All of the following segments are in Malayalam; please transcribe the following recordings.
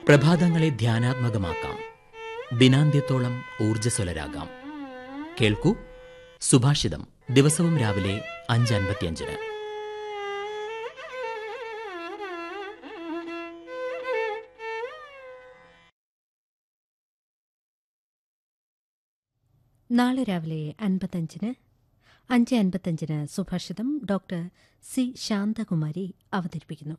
പ്രഭാതങ്ങളെ ധ്യാനാത്മകമാക്കാം ദിനാന്ത്യത്തോളം ഊർജ്ജസ്വലരാകാം കേൾക്കൂ സുഭാഷിതം ദിവസവും രാവിലെ അഞ്ച് അൻപത്തിയഞ്ചിന് നാളെ രാവിലെ അൻപത്തഞ്ചിന് അഞ്ച് അൻപത്തഞ്ചിന് സുഭാഷിതം ഡോക്ടർ സി ശാന്തകുമാരി അവതരിപ്പിക്കുന്നു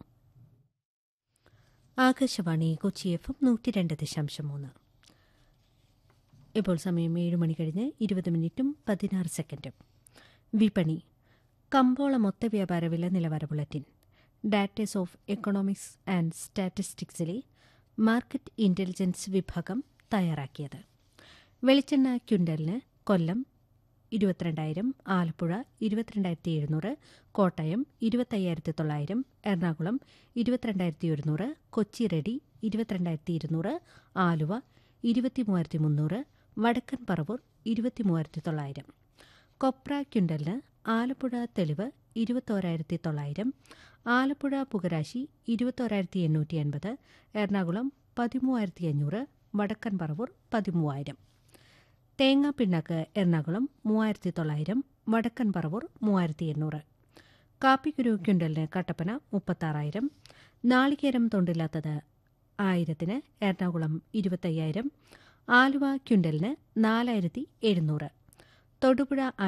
ആകാശവാണി കൊച്ചി എഫ് എം നൂറ്റി രണ്ട് ദശാംശം മൂന്ന് ഇപ്പോൾ സമയം ഏഴ് മണി കഴിഞ്ഞ് ഇരുപത് മിനിറ്റും പതിനാറ് സെക്കൻഡും വിപണി കമ്പോള മൊത്ത വ്യാപാര വില നിലവാര ബുള്ളറ്റിൻ ഡാറ്റേഴ്സ് ഓഫ് എക്കണോമിക്സ് ആൻഡ് സ്റ്റാറ്റിസ്റ്റിക്സിലെ മാർക്കറ്റ് ഇന്റലിജൻസ് വിഭാഗം തയ്യാറാക്കിയത് വെളിച്ചെണ്ണ ക്വിൻ്റലിന് കൊല്ലം ഇരുപത്തിരണ്ടായിരം ആലപ്പുഴ ഇരുപത്തിരണ്ടായിരത്തി എഴുന്നൂറ് കോട്ടയം ഇരുപത്തയ്യായിരത്തി തൊള്ളായിരം എറണാകുളം ഇരുപത്തിരണ്ടായിരത്തി ഒരുന്നൂറ് കൊച്ചി റെഡി ഇരുപത്തിരണ്ടായിരത്തി ഇരുന്നൂറ് ആലുവ ഇരുപത്തി മൂവായിരത്തി മുന്നൂറ് വടക്കൻ പറവൂർ ഇരുപത്തി മൂവായിരത്തി തൊള്ളായിരം കൊപ്ര ക്വിൻ്റലിന് ആലപ്പുഴ തെളിവ് ഇരുപത്തോരായിരത്തി തൊള്ളായിരം ആലപ്പുഴ പുകരാശി ഇരുപത്തോരായിരത്തി എണ്ണൂറ്റി എൺപത് എറണാകുളം പതിമൂവായിരത്തി അഞ്ഞൂറ് വടക്കൻ പറവൂർ പതിമൂവായിരം തേങ്ങാ പിണ്ണാക്ക് എറണാകുളം മൂവായിരത്തി തൊള്ളായിരം വടക്കൻ പറവൂർ മൂവായിരത്തി എണ്ണൂറ് കാപ്പിക്കുരു ക്വിൻ്റലിന് കട്ടപ്പന മുപ്പത്താറായിരം നാളികേരം തൊണ്ടില്ലാത്തത് ആയിരത്തിന് എറണാകുളം ഇരുപത്തയ്യായിരം ആലുവ ക്വിൻ്റലിന് നാലായിരത്തി എഴുന്നൂറ് തൊടുപുഴ